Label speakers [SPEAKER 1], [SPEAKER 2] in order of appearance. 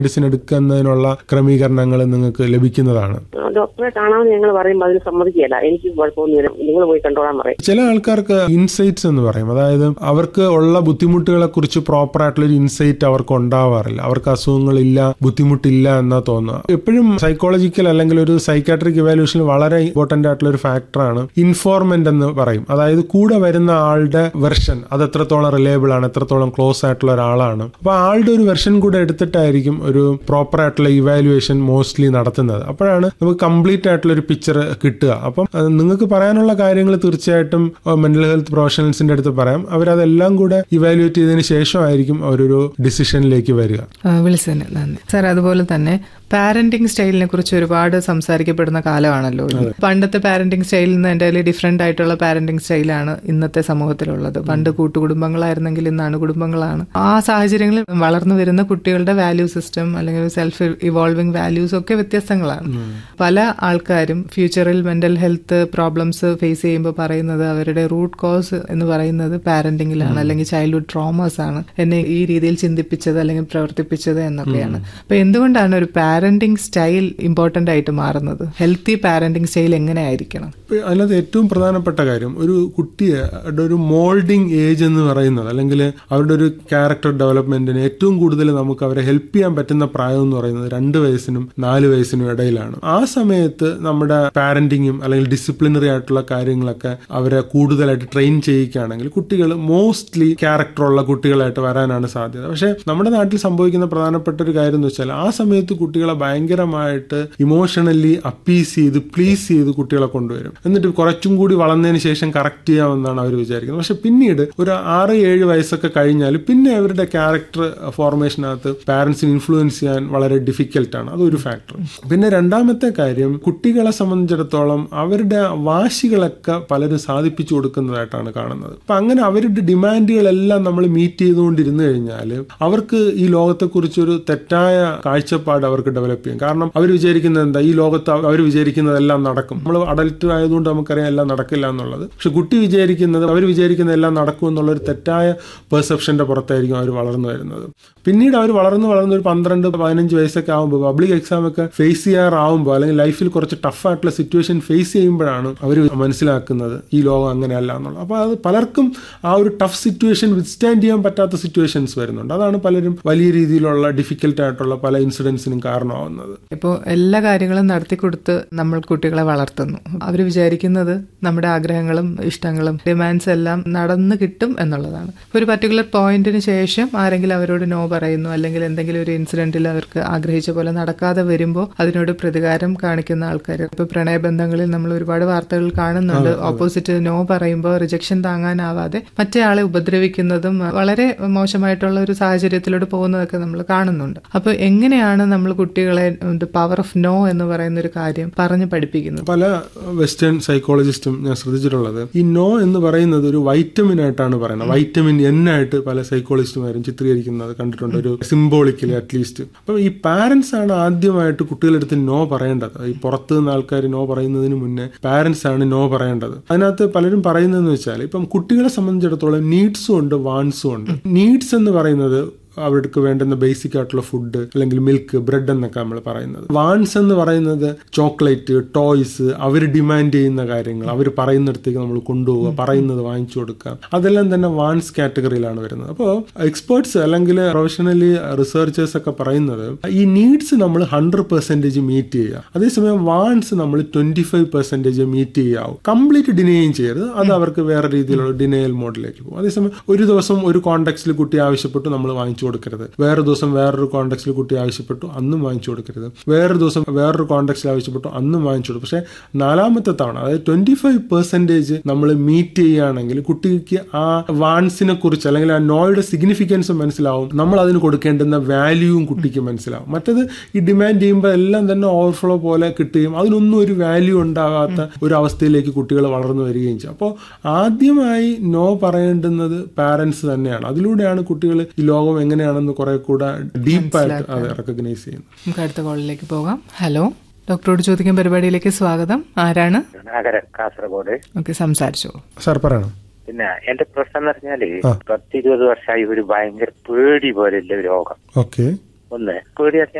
[SPEAKER 1] Medicine എടുക്കുന്നതിനുള്ള ക്രമീകരണങ്ങൾ നിങ്ങൾക്ക് ലഭിക്കുന്നതാണ്
[SPEAKER 2] ആ, ഡോക്ടറെ കാണാമെന്ന് ഞങ്ങൾ പറയുമ്പോൾ അതിന് സമ്മതിക്കുകയല്ല എനിക്ക് കുഴപ്പമൊന്നുമില്ല നിങ്ങൾ പോയി കണ്ടോളാൻ പറയും
[SPEAKER 1] ചില ആൾക്കാർക്ക് ഇൻസൈറ്റ്സ് എന്ന് പറയും അതായത് അവർക്ക് ഉള്ള ബുദ്ധിമുട്ടുകളെ കുറിച്ച് പ്രോപ്പർ ആയിട്ടുള്ള ഒരു ഇൻസൈറ്റ് അവർക്ക് ഉണ്ടാവാറില്ല അവർക്ക് അസുഖങ്ങളില്ല ബുദ്ധിമുട്ടില്ല എന്നാ തോന്നുക എപ്പോഴും സൈക്കോളജിക്കൽ അല്ലെങ്കിൽ ഒരു സൈക്കാട്രിക് ഇവാലുവേഷനിൽ വളരെ ഇമ്പോർട്ടന്റ് ആയിട്ടുള്ള ഒരു ഫാക്ടറാണ് ഇൻഫോർമെന്റ് എന്ന് പറയും അതായത് കൂടെ വരുന്ന ആളുടെ വെർഷൻ അത് എത്രത്തോളം റിലയബിൾ ആണ് എത്രത്തോളം ക്ലോസ് ആയിട്ടുള്ള ഒരാളാണ് അപ്പൊ ആളുടെ ഒരു വെർഷൻ കൂടെ എടുത്തിട്ടായിരിക്കും ഒരു പ്രോപ്പർ ആയിട്ടുള്ള ഇവാലുവേഷൻ മോസ്റ്റ്ലി നടത്തുന്നത് അപ്പോഴാണ് നമുക്ക് കംപ്ലീറ്റ് ആയിട്ടുള്ള ഒരു പിക്ചർ കിട്ടുക അപ്പം അത് നിങ്ങൾക്ക് പറയാനുള്ള കാര്യങ്ങൾ തീർച്ചയായിട്ടും മെന്റൽ ഹെൽത്ത് പ്രൊഫഷണൽസിന്റെ അടുത്ത് പറയാം അവരതെല്ലാം കൂടെ ഇവാലുവേറ്റ് ചെയ്തതിന് ശേഷമായിരിക്കും അവരൊരു ഡിസിഷനിലേക്ക് വരിക
[SPEAKER 3] ആ, വിളിച്ചതിന് നന്ദി സാർ അതുപോലെ തന്നെ പാരന്റിങ് സ്റ്റൈലിനെ കുറിച്ച് ഒരുപാട് സംസാരിക്കപ്പെടുന്ന കാലമാണല്ലോ ഇത്. പണ്ടത്തെ പാരന്റിങ് സ്റ്റൈലിൽ നിന്ന് എൻ്റെ ഡിഫറെന്റ് ആയിട്ടുള്ള പാരന്റിങ് സ്റ്റൈലാണ് ഇന്നത്തെ സമൂഹത്തിലുള്ളത് പണ്ട് കൂട്ടുകുടുംബങ്ങളായിരുന്നെങ്കിൽ ഇന്ന് അണുകുടുംബങ്ങളാണ് ആ സാഹചര്യങ്ങളിൽ വളർന്നു വരുന്ന കുട്ടികളുടെ വാല്യൂ സിസ്റ്റം അല്ലെങ്കിൽ സെൽഫ് ഇവോൾവിംഗ് വാല്യൂസ് ഒക്കെ വ്യത്യസ്തങ്ങളാണ് പല ആൾക്കാരും ഫ്യൂച്ചറിൽ മെന്റൽ ഹെൽത്ത് പ്രോബ്ലംസ് ഫേസ് ചെയ്യുമ്പോൾ പറയുന്നത് അവരുടെ റൂട്ട് കോസ് എന്ന് പറയുന്നത് പാരന്റിങ്ങിലാണ് അല്ലെങ്കിൽ ചൈൽഡ്ഹുഡ് ട്രോമാസ് ആണ് എന്നെ ഈ രീതിയിൽ ചിന്തിപ്പിച്ചത് അല്ലെങ്കിൽ പ്രവർത്തിപ്പിച്ചത് എന്നൊക്കെയാണ് അപ്പൊ എന്തുകൊണ്ടാണ് ഒരു പാരന്റിങ് സ്റ്റൈൽ ഇമ്പോർട്ടന്റ് ആയിട്ട് മാറുന്നത് ഹെൽത്തി പാരന്റിങ് സ്റ്റൈൽ എങ്ങനെ ആയിരിക്കണം
[SPEAKER 1] ഇപ്പൊ അതിനകത്ത് ഏറ്റവും പ്രധാനപ്പെട്ട കാര്യം ഒരു കുട്ടിയെ ടെ ഒരു മോൾഡിങ് ഏജ് എന്ന് പറയുന്നത് അല്ലെങ്കിൽ അവരുടെ ഒരു ക്യാരക്ടർ ഡെവലപ്മെന്റിന് ഏറ്റവും കൂടുതൽ നമുക്ക് അവരെ ഹെൽപ്പ് ചെയ്യാൻ പറ്റുന്ന പ്രായം എന്ന് പറയുന്നത് രണ്ട് വയസ്സിനും നാല് വയസ്സിനും ഇടയിലാണ് ആ സമയത്ത് നമ്മുടെ പാരന്റിങ്ങും അല്ലെങ്കിൽ ഡിസിപ്ലിനറി ആയിട്ടുള്ള കാര്യങ്ങളൊക്കെ അവരെ കൂടുതലായിട്ട് ട്രെയിൻ ചെയ്യിക്കുകയാണെങ്കിൽ കുട്ടികൾ മോസ്റ്റ്ലി ക്യാരക്ടറുള്ള കുട്ടികളായിട്ട് വരാനാണ് സാധ്യത പക്ഷെ നമ്മുടെ നാട്ടിൽ സംഭവിക്കുന്ന പ്രധാനപ്പെട്ട ഒരു കാര്യം എന്ന് വെച്ചാൽ ആ സമയത്ത് കുട്ടികളെ ഭയങ്കരമായിട്ട് ഇമോഷണലി അപ്പീസ് ചെയ്ത് പ്ലീസ് ചെയ്ത് കുട്ടികളെ കൊണ്ടുവരും എന്നിട്ട് കുറച്ചും കൂടി വളർന്നതിന് ശേഷം കറക്റ്റ് ചെയ്യാമെന്നാണ് അവർ വിചാരിക്കുന്നത് പക്ഷെ പിന്നീട് ഒരു ആറ് ഏഴ് വയസ്സൊക്കെ കഴിഞ്ഞാൽ പിന്നെ അവരുടെ ക്യാരക്ടർ ഫോർമേഷനകത്ത് പാരന്റ്സിന് ഇൻഫ്ലുവൻസ് ചെയ്യാൻ വളരെ ഡിഫിക്കൽട്ടാണ് അതൊരു ഫാക്ടർ പിന്നെ രണ്ടാമത്തെ കാര്യം കുട്ടികളെ സംബന്ധിച്ചിടത്തോളം അവരുടെ വാശികളൊക്കെ പലരും സാധിപ്പിച്ചു കൊടുക്കുന്നതായിട്ടാണ് കാണുന്നത് അപ്പൊ അങ്ങനെ അവരുടെ ഡിമാൻഡുകളെല്ലാം നമ്മൾ മീറ്റ് ചെയ്തുകൊണ്ടിരുന്നു കഴിഞ്ഞാൽ അവർക്ക് ഈ ലോകത്തെക്കുറിച്ചൊരു തെറ്റായ കാഴ്ചപ്പാട് അവർക്ക് ഡെവലപ്പ് ചെയ്യും കാരണം അവർ വിചാരിക്കുന്നത് എന്താ ഈ ലോകത്ത് അവർ വിചാരിക്കുന്നതെല്ലാം നടക്കും നമ്മൾ അഡൽട്ട് ആയതുകൊണ്ട് നമുക്കറിയാം എല്ലാം നടക്കില്ല എന്നുള്ളത് പക്ഷെ കുട്ടി വിചാരിക്കുന്നത് അവർ വിചാരിക്കുന്ന എല്ലാം നടക്കും എന്നുള്ള ഒരു തെറ്റായ പെർസെപ്ഷന്റെ പുറത്തായിരിക്കും അവർ വളർന്നു വരുന്നത് പിന്നീട് അവർ വളർന്ന് വളർന്ന് ഒരു പന്ത്രണ്ട് പതിനഞ്ച് വയസ്സൊക്കെ ആകുമ്പോൾ പബ്ലിക് എക്സാം ഒക്കെ ഫേസ് ചെയ്യാറാവുമ്പോൾ അല്ലെങ്കിൽ ലൈഫിൽ കുറച്ച് ടഫ് ആയിട്ടുള്ള സിറ്റുവേഷൻ ഫേസ് ചെയ്യുമ്പോഴാണ് അവർ മനസ്സിലാക്കുന്നത് ഈ ലോകം അങ്ങനെയല്ല എന്നുള്ളത് അപ്പോൾ അത് പലർക്കും ആ ഒരു ടഫ് സിറ്റുവേഷൻ വിത്ത്സ്റ്റാൻഡ് ചെയ്യാൻ പറ്റാത്ത സിറ്റുവേഷൻസ് വരുന്നുണ്ട് അതാണ് പലരും വലിയ രീതിയിലുള്ള ഡിഫിക്കൽട്ട് ആയിട്ടുള്ള പല ഇൻസിഡൻസിനും കാരണമാവുന്നത്
[SPEAKER 3] ഇപ്പോൾ എല്ലാ കാര്യങ്ങളും നടത്തിക്കൊടുത്ത് നമ്മൾ കുട്ടികളെ വളർത്തുന്നു അവർ വിചാരിക്കുന്നത് നമ്മുടെ ആഗ്രഹങ്ങളും ഇഷ്ടങ്ങളും ഡിമാൻഡ്സ് എല്ലാം നടന്നു കിട്ടും എന്നുള്ളതാണ് ഇപ്പൊ ഒരു പർട്ടിക്കുലർ പോയിന്റിന് ശേഷം ആരെങ്കിലും അവരോട് നോ പറയുന്നു അല്ലെങ്കിൽ എന്തെങ്കിലും ഒരു ഇൻസിഡന്റിൽ അവർക്ക് ആഗ്രഹിച്ച പോലെ നടക്കാതെ വരുമ്പോൾ അതിനോട് പ്രതികാരം കാണിക്കുന്ന ആൾക്കാർ ഇപ്പൊ പ്രണയബന്ധങ്ങളിൽ നമ്മൾ ഒരുപാട് വാർത്തകൾ കാണുന്നുണ്ട് ഓപ്പോസിറ്റ് നോ പറയുമ്പോൾ റിജക്ഷൻ താങ്ങാനാവാതെ മറ്റേ ആളെ ഉപദ്രവിക്കുന്നതും വളരെ മോശമായിട്ടുള്ള ഒരു സാഹചര്യത്തിലൂടെ പോകുന്നതൊക്കെ നമ്മൾ കാണുന്നുണ്ട് അപ്പൊ എങ്ങനെയാണ് നമ്മൾ കുട്ടികളെ പവർ ഓഫ് നോ എന്ന് പറയുന്ന ഒരു കാര്യം പറഞ്ഞു പഠിപ്പിക്കുന്നത്
[SPEAKER 1] പല വെസ്റ്റേൺ സൈക്കോളജിസ്റ്റും ഞാൻ ശ്രദ്ധിച്ചിട്ടുള്ളത് ഈ നോ എന്ന് പറയുന്നത് ഒരു വൈറ്റമിൻ ആയിട്ടാണ് പറയുന്നത് വൈറ്റമിൻ എൻ ആയിട്ട് പല സൈക്കോളജിസ്റ്റുമാരും ചിത്രീകരിക്കുന്നത് കണ്ടിട്ടുണ്ട് ഒരു സിംബോളിക്കലി അറ്റ്ലീസ്റ്റ് അപ്പം ഈ പാരന്റ്സ് ആണ് ആദ്യമായിട്ട് കുട്ടികളെടുത്ത് നോ പറയേണ്ടത് ഈ പുറത്തു നിന്ന് ആൾക്കാർ നോ പറയുന്നതിന് മുന്നേ പാരന്റ്സ് ആണ് നോ പറയേണ്ടത് അതിനകത്ത് പലരും പറയുന്നതെന്ന് വെച്ചാൽ ഇപ്പം കുട്ടികളെ സംബന്ധിച്ചിടത്തോളം നീഡ്സും ഉണ്ട് വാൺസും ഉണ്ട് നീഡ്സ് എന്ന് പറയുന്നത് അവർക്ക് വേണ്ടുന്ന ബേസിക് ആയിട്ടുള്ള ഫുഡ് അല്ലെങ്കിൽ മിൽക്ക് ബ്രെഡ് എന്നൊക്കെ നമ്മൾ പറയുന്നത് വാൺസ് എന്ന് പറയുന്നത് ചോക്ലേറ്റ് ടോയ്സ് അവർ ഡിമാൻഡ് ചെയ്യുന്ന കാര്യങ്ങൾ അവർ പറയുന്നിടത്തേക്ക് നമ്മൾ കൊണ്ടുപോവുക പറയുന്നത് വാങ്ങിച്ചു കൊടുക്കുക അതെല്ലാം തന്നെ വാൺസ് കാറ്റഗറിയിലാണ് വരുന്നത് അപ്പോൾ എക്സ്പേർട്സ് അല്ലെങ്കിൽ പ്രൊഫഷണലി റിസർച്ചേഴ്സ് ഒക്കെ പറയുന്നത് ഈ നീഡ്സ് നമ്മൾ ഹൺഡ്രഡ് പെർസെൻറ്റേജ് മീറ്റ് ചെയ്യുക അതേസമയം വാൺസ് നമ്മൾ ട്വന്റി ഫൈവ് പെർസെൻറ്റേജ് മീറ്റ് ചെയ്യാവും കംപ്ലീറ്റ് ഡിനേയും ചെയ്യരുത് അത് അവർക്ക് വേറെ രീതിയിലുള്ള ഡിനയൽ മോഡിലേക്ക് പോകും അതേസമയം ഒരു ദിവസം ഒരു കോണ്ടെക്സ്റ്റിൽ കുട്ടി ആവശ്യപ്പെട്ടു നമ്മൾ വാങ്ങിച്ചു കൊടുക്കരുത് വേറെ ദിവസം വേറൊരു കോണ്ടെക്സ്റ്റിൽ കുട്ടി ആവശ്യപ്പെട്ടു അന്നും വാങ്ങിച്ചു കൊടുക്കരുത് വേറൊരു ദിവസം വേറൊരു കോണ്ടെക്സ്റ്റിൽ ആവശ്യപ്പെട്ടു അന്നും വാങ്ങിച്ചു കൊടുക്കും പക്ഷേ നാലാമത്തെ തവണ അതായത് ട്വന്റി ഫൈവ് പെർസെൻറ്റേജ് നമ്മൾ മീറ്റ് ചെയ്യുകയാണെങ്കിൽ കുട്ടിക്ക് ആ വാൺസിനെ കുറിച്ച് അല്ലെങ്കിൽ ആ നോയുടെ സിഗ്നിഫിക്കൻസ് മനസ്സിലാവും നമ്മൾ അതിന് കൊടുക്കേണ്ടുന്ന വാല്യൂവും കുട്ടിക്ക് മനസ്സിലാവും മറ്റത് ഈ ഡിമാൻഡ് ചെയ്യുമ്പോൾ എല്ലാം തന്നെ ഓവർഫ്ലോ പോലെ കിട്ടുകയും അതിനൊന്നും ഒരു വാല്യൂ ഉണ്ടാകാത്ത ഒരു അവസ്ഥയിലേക്ക് കുട്ടികൾ വളർന്നു വരികയും ചെയ്യും അപ്പോൾ ആദ്യമായി നോ പറയേണ്ടുന്നത് പാരന്റ്സ് തന്നെയാണ് അതിലൂടെയാണ് കുട്ടികൾ ഈ ലോകം എങ്ങനെയാണെന്ന് കുറെ കൂടെ ഡീപ്പായിട്ട് അത് റെക്കഗ്നൈസ് ചെയ്യുന്നത്
[SPEAKER 3] നമുക്ക് അടുത്ത കോളിലേക്ക് പോകാം ഹലോ ഡോക്ടറോട് ചോദിക്കാൻ പരിപാടിയിലേക്ക് സ്വാഗതം ആരാണ്
[SPEAKER 4] നഗരം കാസർഗോഡ്
[SPEAKER 3] ഓക്കെ സംസാരിച്ചോ
[SPEAKER 1] സാർ പറയണം
[SPEAKER 4] പിന്നെ എന്റെ പ്രശ്നം എന്ന് പറഞ്ഞാല് പത്തിരുപത് വർഷമായി ഒരു ഭയങ്കര പേടി പോലെയുള്ള ഒരു രോഗം
[SPEAKER 1] ഓക്കെ
[SPEAKER 4] ഒന്ന് പേടിയാ